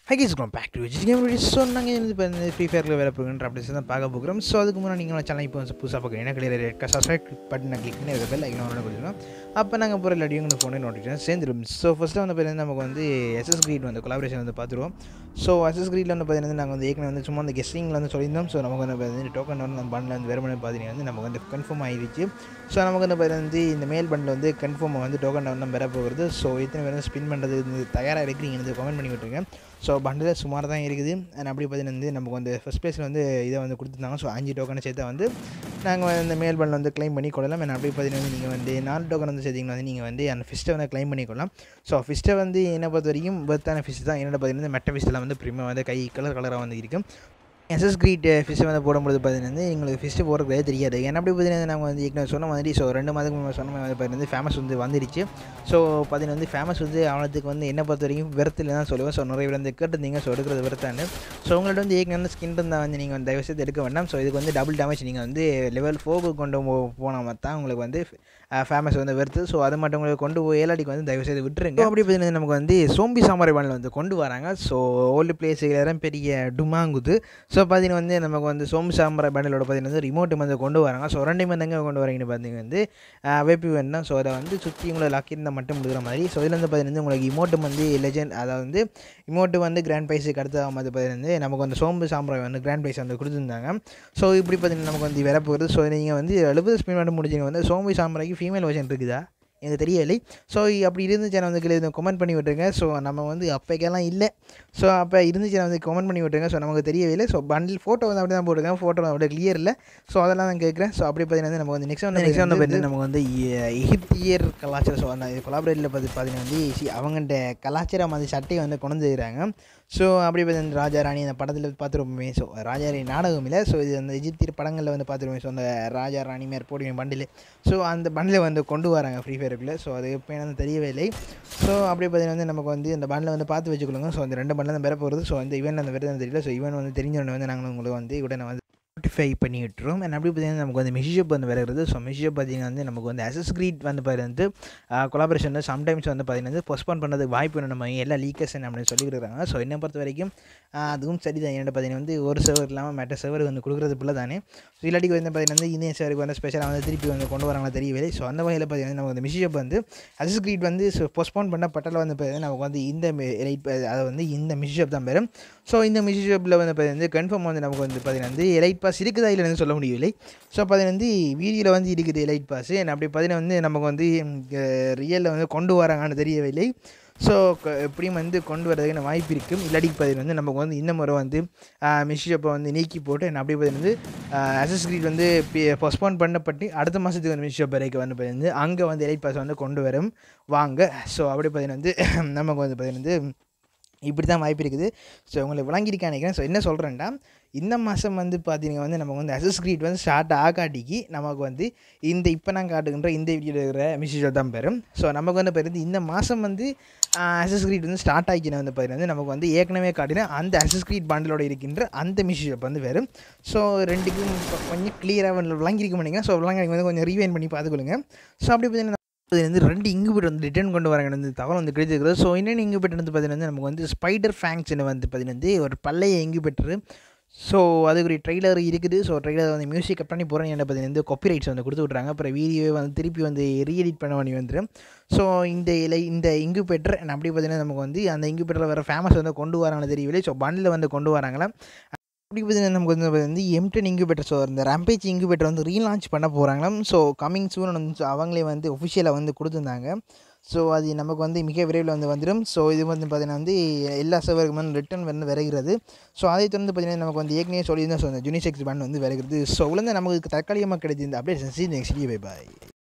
ஹைகிஸ்க்கலாம் back to Vijay game video so நாங்கள் வந்து இப்போ இந்த ஃப்ரீ ஃபயரில் வேலை போகிற அப்டேட்ஸ் தான் பார்க்க போகிறோம் ஸோ அதுக்கு முன்னாடி நீங்கள் சேனல் இப்போ வந்து புதுசாக பார்க்குறீங்க என்ன கிளியர் ரெட் சப்ஸ்கிரைப் பட்டனை கிளிக் பண்ணி அதுக்கு பெல் ஐக்கன் கொடுத்துருக்கோம் அப்போ நாங்கள் போகிற இல்லாட்டியும் உங்கள் ஃபோனே நோட்டிஃபிகேஷன் சேர்ந்துடும் ஸோ ஃபஸ்ட்டு வந்து பார்த்தீங்கன்னா நமக்கு வந்து எஸ்எஸ் கிரீட் வந்து கொலாபரேஷன் வந்து பார்த்துருவோம் ஸோ எஸ்எஸ் கிரீட்டில் வந்து பார்த்தீங்கன்னா நாங்கள் வந்து ஏற்கனவே வந்து சும்மா அந்த கெஸ்டிங்கில் வந்து சொல்லியிருந்தோம் ஸோ நமக்கு வந்து பார்த்தீங்கன்னா டோக்கன் வந்து நம்ம பண்டில் வந்து வெறுமனே பார்த்தீங்கன்னா வந்து நமக்கு வந்து கன்ஃபார்ம் ஆகிடுச்சு ஸோ நமக்கு வந்து பார்த்தீங்கன்னா வந்து இந்த மேல் பண்டில் வந்து கன்ஃபார்ம் வந்து டோக்கன் வந்து பெற போகிறது ஸோ இத்தனை பேர் ஸ்பின் பண்ணுறது தயாராக இருக்கிறீங்க வந்து கமெண்ட் பண்ணி விட்டுருங்க ஸோ பண்டில் சுமார் தான் இருக்குது அண்ட் அப்படி பார்த்தீங்கன்னா வந்து நமக்கு வந்து ஃபஸ்ட் ப்ளேஸில் வந்து இதை வந்து கொடுத்துருந்தாங்க ஸோ அஞ்சு டோக்கனை சேர்த்தா வந்து நாங்கள் இந்த மேல் பண்டில் வந்து க்ளைம் பண்ணி கொள்ளலாம் அண்ட் அப்படி பார்த்தீங்கன்னா வந்து நீங்கள் வந்து நாலு டோக்கன் வந்து சேர்த்திங்கன்னா வந்து நீங்கள் வந்து அந்த ஃபிஸ்ட்டை வந்து க்ளைம் பண்ணிக்கொள்ளலாம் ஸோ ஃபிஸ்ட்டை வந்து என்னை பொறுத்த வரைக்கும் பெர்த்தான ஃபிஷ் தான் என்னோட பார்த்தீங்கன்னா மெட்ட ஃபிஷ்ஷில் வந்து ப்ரீமியம் வந்து கை கலர் கலராக வந்து இருக்கும் எஸ்எஸ் கிரீட் ஃபிஷ்ஷை வந்து போடும்போது பார்த்தீங்கன்னா வந்து எங்களுக்கு ஃபிஷ்ட்டு போடுறதே தெரியாது ஏன்னா அப்படி பார்த்தீங்கன்னா நாங்கள் வந்து ஏற்கனவே சொன்ன மாதிரி ஸோ ரெண்டு மாதத்துக்கு முன்னாடி சொன்ன மாதிரி பார்த்தீங்கன்னா ஃபேமஸ் வந்து வந்துடுச்சு ஸோ பார்த்தீங்கன்னா வந்து ஃபேமஸ் வந்து அவனத்துக்கு வந்து என்ன பொறுத்த வரைக்கும் விரத்தில் தான் சொல்லுவேன் ஸோ நிறைய பேர் வந்து கேட்டிருந்தீங்க ஸோ எடுக்கிறது விரத்தான்னு ஸோ உங்கள்ட்ட வந்து ஏற்கனவே ஸ்கின் இருந்தால் வந்து நீங்கள் வந்து தயவுசெய்து எடுக்க வேண்டாம் ஸோ இதுக்கு வந்து டபுள் டேமேஜ் நீங்கள் வந்து லெவல் ஃபோருக்கு கொண்டு போனால் தான் உங்களுக்கு வந்து ஃபேமஸ் வந்து வருது ஸோ அது மட்டும் உங்களுக்கு கொண்டு போய் ஏலாடிக்கு வந்து தயவுசெய்து விட்டுருங்க அப்படி பார்த்தீங்கன்னா நமக்கு வந்து சோம்பி சாம்பார் பானில் வந்து கொண்டு வராங்க ஸோ ஓல்டு பிளேஸ் பெரிய டுமாங்குது ஸோ பார்த்தீங்கன்னா வந்து நமக்கு வந்து சோம்பு சாம்பார் பேண்டலோட பார்த்தீங்கன்னா வந்து ரிமோட் வந்து கொண்டு வராங்க ஸோ ரெண்டு மணி எங்கே கொண்டு வரீங்கன்னு பார்த்தீங்கன்னா வந்து வேப்பி வேன் தான் ஸோ அதை வந்து சுற்றி உங்களை லாக்கி இருந்தால் மட்டும் முடிக்கிற மாதிரி ஸோ இதில் வந்து பார்த்தீங்கன்னா உங்களுக்கு இமோட்டு வந்து லெஜெண்ட் அதாவது வந்து இமோட்டு வந்து கிராண்ட் ப்ரைஸுக்கு அடுத்த மாதிரி பார்த்தீங்கன்னா நமக்கு வந்து சோம்பு சாம்பார் வந்து கிராண்ட் ப்ரைஸ் வந்து கொடுத்துருந்தாங்க ஸோ இப்படி பார்த்தீங்கன்னா நமக்கு வந்து விலை போகுது ஸோ நீங்கள் வந்து எழுபது ஸ்பின் மட்டும் முடிச்சிங்க வந்து சோம்பு சாம்பாரைக்கு ஃபீமேல் வெர்ஷன் இருக்குதா எனக்கு தெரியலை ஸோ அப்படி இருந்துச்சுன்னா வந்து கீழே கமெண்ட் பண்ணி விட்டுருங்க ஸோ நம்ம வந்து அப்போக்கெல்லாம் இல்லை ஸோ அப்போ இருந்துச்சுன்னா வந்து கமெண்ட் பண்ணி விட்டுருங்க ஸோ நமக்கு தெரியவில்லை ஸோ பண்டில் ஃபோட்டோ வந்து அப்படி தான் போட்டிருக்கேன் ஃபோட்டோ அப்படியே கிளியர் இல்லை ஸோ அதெல்லாம் நான் கேட்குறேன் ஸோ அப்படி பார்த்தீங்கன்னா நமக்கு வந்து நெக்ஸ்ட் வந்து நெக்ஸ்ட் வந்து பார்த்தீங்கன்னா நமக்கு வந்து எகிப்தியர் கலாச்சாரம் ஸோ அந்த கொலாபரேட்டில் பார்த்து பார்த்தீங்கன்னா வந்து அவங்கள்ட்ட கலாச்சாரம் அந்த சட்டையை வந்து கொண்டு வந்துருக்காங்க ஸோ அப்படி பார்த்தீங்கன்னா ராஜா ராணி அந்த படத்தில் பார்த்துருப்போமே ஸோ ராஜா ராணி நாடகம் இல்லை ஸோ இது அந்த எஜிப்தியர் படங்களில் வந்து பார்த்துருவோம் ஸோ அந்த ராஜா ராணி மேலே போடுவேன் பண்டில் ஸோ அந்த பண்டில் வந்து கொண்டு வராங்க ஃப்ரீ ஃபயருக்குள்ளே ஸோ அது எப்போ எனக்கு தெரியவே இல்லை ஸோ அப்படி பார்த்தீங்கன்னா வந்து நமக்கு வந்து இந்த பண்டில் வந்து பார்த்து வச்சுக்கொள்ளுங்க ஸோ அந்த ரெண்டு பண்டில் தான் பெற போகிறது ஸோ இந்த ஈவெண்ட் அந்த விருது தெரியல ஸோ ஈவெண்ட் வந்து தெரிஞ்சவொடனே வந்து நாங்கள் உங்களுக்கு வந்து உடனே வந்து நோட்டிஃபை பண்ணி விட்டுரும் அண்ட் அப்படி பார்த்தீங்கன்னா நமக்கு வந்து மிஷிஷப் வந்து வருகிறது ஸோ மிஷிஷப் பார்த்தீங்கன்னா வந்து நமக்கு வந்து அசஸ் கிரீட் வந்து பாரு வந்து கொலாபரேஷன் வந்து சம்டைம்ஸ் வந்து பார்த்தீங்கன்னா வந்து போஸ்ட்போன் பண்ணுறதுக்கு வாய்ப்பு நம்ம எல்லா லீக்கர்ஸ் அப்படின்னு சொல்லியிருக்காங்க ஸோ என்னை பொறுத்த வரைக்கும் அதுவும் சரி தான் என்னென்னு பார்த்தீங்கன்னா வந்து ஒரு சர்வர் இல்லாமல் மற்ற சர்வர் வந்து கொடுக்குறது பிள்ளை தானே ஸோ இல்லாட்டி வந்து பார்த்தீங்கன்னா வந்து இந்திய சர்வருக்கு வந்து ஸ்பெஷலாக வந்து திருப்பி வந்து கொண்டு வராங்களா தெரியவில்லை ஸோ அந்த வகையில் பார்த்தீங்கன்னா நமக்கு வந்து மிஷிஷப் வந்து அசஸ் கிரீட் வந்து போஸ்ட்போன் பண்ண பட்டல வந்து பார்த்தீங்கன்னா நமக்கு வந்து இந்த எலைட் அதை வந்து இந்த மிஷிஷப் தான் பெறும் ஸோ இந்த மிஷிஷப்பில் வந்து பார்த்தீங்கன்னா கன்ஃபார்ம் வந்து நமக்கு வந்து பார்த்தீங்கன்னா வந்து எலைட் பாஸ் இருக்குதா இல்லைன்னு சொல்ல முடியவில்லை ஸோ பார்த்தீங்கன்னா வந்து வீடியோவில் வந்து இருக்குது எலைட் பாஸ் அப்படி பார்த்தீங்கன்னா வந்து நமக்கு வந்து ரியலில் வந்து கொண்டு வராங்கன்னு தெரியவில்லை ஸோ எப்படியும் வந்து கொண்டு வரதுக்கான வாய்ப்பு இருக்கும் இல்லாட்டி பார்த்தீங்கன்னா வந்து நமக்கு வந்து இந்த முறை வந்து மிஷிஷப்பை வந்து நீக்கி போட்டு அப்படி பார்த்தீங்கன்னா வந்து அசஸ் கிரீட் வந்து போஸ்ட்போன் பண்ணப்பட்டு அடுத்த மாதத்துக்கு வந்து மிஷிஷப் வரைக்கும் வந்து பார்த்தீங்கன்னா அங்கே வந்து எலைட் பாஸ் வந்து கொண்டு வரும் வாங்க ஸோ அப்படி பார்த்தீங்கன்னா வந்து நமக்கு வந்து பார்த்தீங்கன்னா வந்து இப்படி தான் வாய்ப்பு இருக்குது ஸோ உங்களுக்கு விளங்கியிருக்கா நினைக்கிறேன் ஸோ என்ன சொல்கிறேன்டா இந்த மாதம் வந்து பார்த்தீங்கன்னா வந்து நமக்கு வந்து அசஸ் கிரீட் வந்து ஸ்டார்ட் ஆகாட்டிக்கு நமக்கு வந்து இந்த இப்போ நான் காட்டுகின்ற இந்த வீடியோவில் இருக்கிற மிஷிஷோ தான் பெறும் ஸோ நமக்கு வந்து பெருந்து இந்த மாதம் வந்து அசஸ் கிரீட் வந்து ஸ்டார்ட் ஆகிக்கின வந்து பார்த்தீங்கன்னா நமக்கு வந்து ஏற்கனவே காட்டின அந்த அசஸ் கிரீட் பாண்டிலோட இருக்கின்ற அந்த மிஷிஷப் வந்து வரும் ஸோ ரெண்டுக்கும் கொஞ்சம் கிளியராக விளங்கியிருக்க மாட்டேங்க ஸோ விளங்கி வந்து கொஞ்சம் ரீவைன் பண்ணி பார்த்துக்கொள்ளுங்க ஸோ அப்படி பார்த்தீங்கன்னா இது வந்து ரெண்டு இங்குபெட் வந்து ரிட்டர்ன் கொண்டு வராங்க வந்து தகவல் வந்து கிடைச்சிருக்கிறது ஸோ இன்னொன்று இங்குபெட் வந்து பார்த்தீங்கன்னா நமக்கு வந்து ஸ்பைடர் ஃபேங்க்ஸ்னு வந்து பார்த்தீங்கன்னா ஒரு பழைய இங்குபெட்ரு ஸோ அதுக்கு ஒரு ட்ரெய்லர் இருக்குது ஸோ ட்ரெய்லர் வந்து மியூசிக் கட் பண்ணி போகிறேன் என்ன பார்த்தீங்கன்னா காப்பி ரைட்ஸ் வந்து கொடுத்து விட்றாங்க அப்புறம் வீடியோவை வந்து திருப்பி வந்து ரீஎடிட் பண்ண வேண்டி வந்துடும் ஸோ இந்த இலை இந்த இங்குபெட்டர் அப்படி பார்த்தீங்கன்னா நமக்கு வந்து அந்த இங்குபெட்டரில் வர ஃபேமஸ் வந்து கொண்டு வராங்கன்னு தெரியவில்லை ஸோ பண்டில் வந்து கொண்டு வராங்களா அப்படி பார்த்தீங்கன்னா நமக்கு வந்து வந்து எம்டன் இங்குபெட்டர் ஸோ இந்த ரம்பேஜ் இங்குபெட்டர் வந்து ரீலான்ச் பண்ண போகிறாங்களாம் ஸோ கம்மிங் சூன் வந்து அவங்களே வந்து ஒஃபிஷியலாக வந்து கொடுத்துருந்தாங்க ஸோ அது நமக்கு வந்து மிக விரைவில் வந்து வந்துடும் ஸோ இது வந்து பார்த்திங்கன்னா வந்து எல்லா சர்வருக்கும் வந்து ரிட்டன் வந்து வருகிறது ஸோ அதை தொடர்ந்து பார்த்திங்கன்னா நமக்கு வந்து ஏற்கனவே சொல்லியிருந்தோம் ஸோ அந்த ஜூனிசெக்ஸ் பேண்ட் வந்து வருகிறது ஸோ உள்ள நமக்கு தற்காலிகமாக கிடைச்சிருந்த அப்டேட் நெக்ஸ்ட் பை பாய்